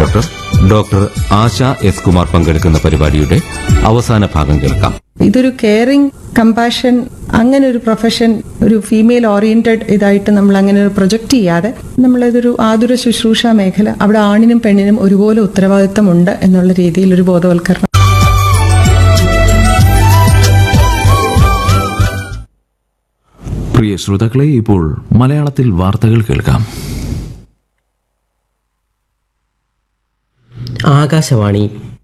reporter doctor Asha S Kumar പങ്കെടുക്കുന്ന പരിപാടിയുടെ അവസാന ഭാഗം കേൾക്കാം ഇതൊരു കെയറിംഗ് കമ്പാഷൻ അങ്ങനെ ഒരു പ്രൊഫഷൻ ഒരു ഫീമെയിൽ ഓറിയന്റഡ് ഇതായിട്ട് നമ്മൾ അങ്ങനെ ഒരു പ്രൊജക്റ്റ് ചെയ്യാതെ നമ്മളിതൊരു ആതുര ശുശ്രൂഷ മേഖല അവിടെ ആണിനും പെണ്ണിനും ഒരുപോലെ ഉത്തരവാദിത്തമുണ്ട് എന്നുള്ള രീതിയിൽ ഒരു ബോധവൽക്കരണം പ്രിയ ശ്രോതാക്കളെ ഇപ്പോൾ മലയാളത്തിൽ വാർത്തകൾ കേൾക്കാം ആകാശവാണി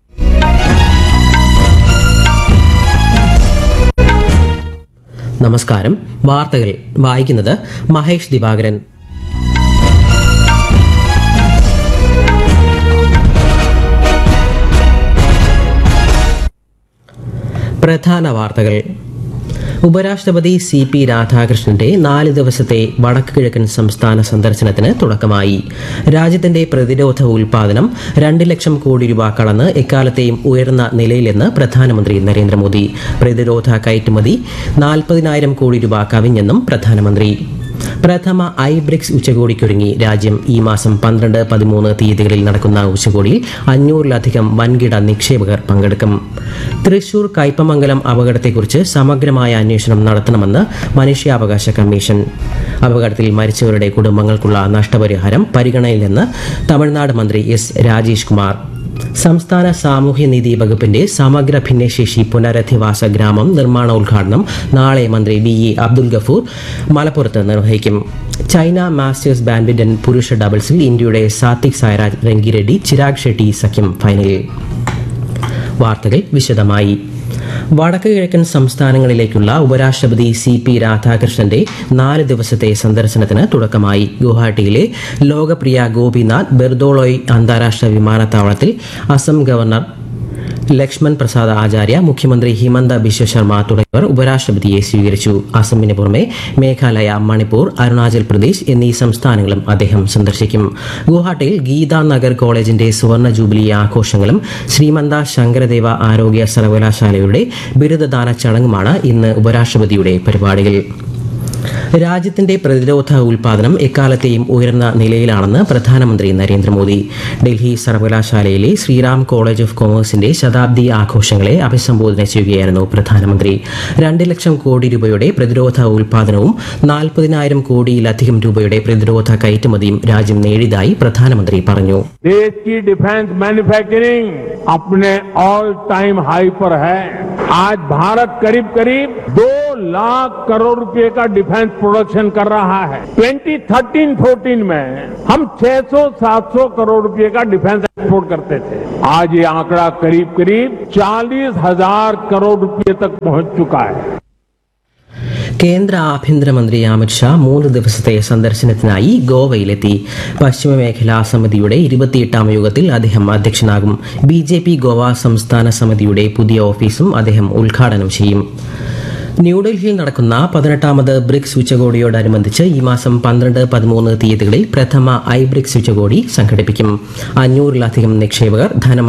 നമസ്കാരം വാർത്തകൾ വായിക്കുന്നത് മഹേഷ് ദിവാകരൻ പ്രധാന വാർത്തകൾ ഉപരാഷ്ട്രപതി സി പി രാധാകൃഷ്ണന്റെ നാല് ദിവസത്തെ വടക്ക് കിഴക്കൻ സംസ്ഥാന സന്ദർശനത്തിന് തുടക്കമായി രാജ്യത്തിന്റെ പ്രതിരോധ ഉൽപാദനം രണ്ട് ലക്ഷം കോടി രൂപ കടന്ന് എക്കാലത്തെയും ഉയർന്ന നിലയിലെന്ന് പ്രധാനമന്ത്രി നരേന്ദ്രമോദി പ്രതിരോധ കയറ്റുമതി നാൽപ്പതിനായിരം കോടി രൂപ കവിഞ്ഞെന്നും പ്രധാനമന്ത്രി പ്രഥമ ഐ ബ്രിക്സ് ഉച്ചകോടിക്കൊരുങ്ങി രാജ്യം ഈ മാസം പന്ത്രണ്ട് പതിമൂന്ന് തീയതികളിൽ നടക്കുന്ന ഉച്ചകോടിയിൽ അഞ്ഞൂറിലധികം വൻകിട നിക്ഷേപകർ പങ്കെടുക്കും തൃശൂർ കയ്പമംഗലം അപകടത്തെക്കുറിച്ച് സമഗ്രമായ അന്വേഷണം നടത്തണമെന്ന് മനുഷ്യാവകാശ കമ്മീഷൻ അപകടത്തിൽ മരിച്ചവരുടെ കുടുംബങ്ങൾക്കുള്ള നഷ്ടപരിഹാരം പരിഗണനയിലെന്ന് തമിഴ്നാട് മന്ത്രി എസ് രാജേഷ് കുമാർ സംസ്ഥാന സാമൂഹ്യനീതി വകുപ്പിന്റെ സമഗ്ര ഭിന്നശേഷി പുനരധിവാസ ഗ്രാമം നിർമ്മാണോദ്ഘാടനം നാളെ മന്ത്രി വി ഇ അബ്ദുൽ ഗഫൂർ മലപ്പുറത്ത് നിർവഹിക്കും ചൈന മാസ്റ്റേഴ്സ് ബാഡ്മിന്റൺ പുരുഷ ഡബിൾസിൽ ഇന്ത്യയുടെ സാത്വിക് സായ്രാജ് രംഗിറെഡ്ഡി ചിരാഗ് ഷെട്ടി സഖ്യം ഫൈനലിൽ വാർത്തകൾ വിശദമായി വടക്ക് കിഴക്കൻ സംസ്ഥാനങ്ങളിലേക്കുള്ള ഉപരാഷ്ട്രപതി സി പി രാധാകൃഷ്ണന്റെ നാല് ദിവസത്തെ സന്ദർശനത്തിന് തുടക്കമായി ഗുവാഹട്ടിയിലെ ലോകപ്രിയ ഗോപിനാഥ് ബെർദോളോയ് അന്താരാഷ്ട്ര വിമാനത്താവളത്തിൽ അസം ഗവർണർ ലക്ഷ്മൺ പ്രസാദ് ആചാര്യ മുഖ്യമന്ത്രി ഹിമന്ത ബിശ്വ ശർമ്മ തുടങ്ങിയവർ ഉപരാഷ്ട്രപതിയെ സ്വീകരിച്ചു അസമിന് പുറമെ മേഘാലയ മണിപ്പൂർ അരുണാചൽ പ്രദേശ് എന്നീ സംസ്ഥാനങ്ങളും അദ്ദേഹം സന്ദർശിക്കും ഗുവാഹട്ടിയിൽ ഗീതാ നഗർ കോളേജിന്റെ സുവർണ ജൂബിലി ആഘോഷങ്ങളും ശ്രീമന്ത ശങ്കരദേവ ആരോഗ്യ സർവകലാശാലയുടെ ബിരുദദാന ചടങ്ങുമാണ് ഇന്ന് ഉപരാഷ്ട്രപതിയുടെ പരിപാടികൾ രാജ്യത്തിന്റെ പ്രതിരോധ ഉൽപാദനം എക്കാലത്തെയും ഉയർന്ന നിലയിലാണെന്ന് പ്രധാനമന്ത്രി നരേന്ദ്രമോദി ഡൽഹി സർവകലാശാലയിലെ ശ്രീറാം കോളേജ് ഓഫ് കൊമേഴ്സിന്റെ ശതാബ്ദി ആഘോഷങ്ങളെ അഭിസംബോധന ചെയ്യുകയായിരുന്നു പ്രധാനമന്ത്രി രണ്ട് ലക്ഷം കോടി രൂപയുടെ പ്രതിരോധ ഉൽപാദനവും നാൽപ്പതിനായിരം കോടിയിലധികം രൂപയുടെ പ്രതിരോധ കയറ്റുമതിയും രാജ്യം നേടിയതായി പ്രധാനമന്ത്രി പറഞ്ഞു देश की डिफेंस मैन्युफैक्चरिंग अपने ऑल टाइम हाई पर है आज भारत करीब करीब दो लाख करोड़ रुपए का डिफेंस प्रोडक्शन कर रहा है 2013-14 में हम 600-700 करोड़ रुपए का डिफेंस एक्सपोर्ट करते थे आज ये आंकड़ा करीब करीब चालीस हजार करोड़ रुपए तक पहुंच चुका है കേന്ദ്ര ആഭ്യന്തരമന്ത്രി അമിത്ഷാ മൂന്ന് ദിവസത്തെ സന്ദർശനത്തിനായി ഗോവയിലെത്തി പശ്ചിമ മേഖലാ സമിതിയുടെ ഇരുപത്തിയെട്ടാം യോഗത്തിൽ അദ്ദേഹം അധ്യക്ഷനാകും ബി ജെ പി ഗോവ സംസ്ഥാന സമിതിയുടെ പുതിയ ഓഫീസും അദ്ദേഹം ഉദ്ഘാടനം ചെയ്യും ന്യൂഡൽഹിയിൽ നടക്കുന്ന പതിനെട്ടാമത് ബ്രിക്സ് ഉച്ചകോടിയോടനുബന്ധിച്ച് ഈ മാസം പന്ത്രണ്ട് പതിമൂന്ന് തീയതികളിൽ പ്രഥമ ഐ ബ്രിക്സ് ഉച്ചകോടി സംഘടിപ്പിക്കും അഞ്ഞൂറിലധികം നിക്ഷേപകർ ധനമന്ത്രി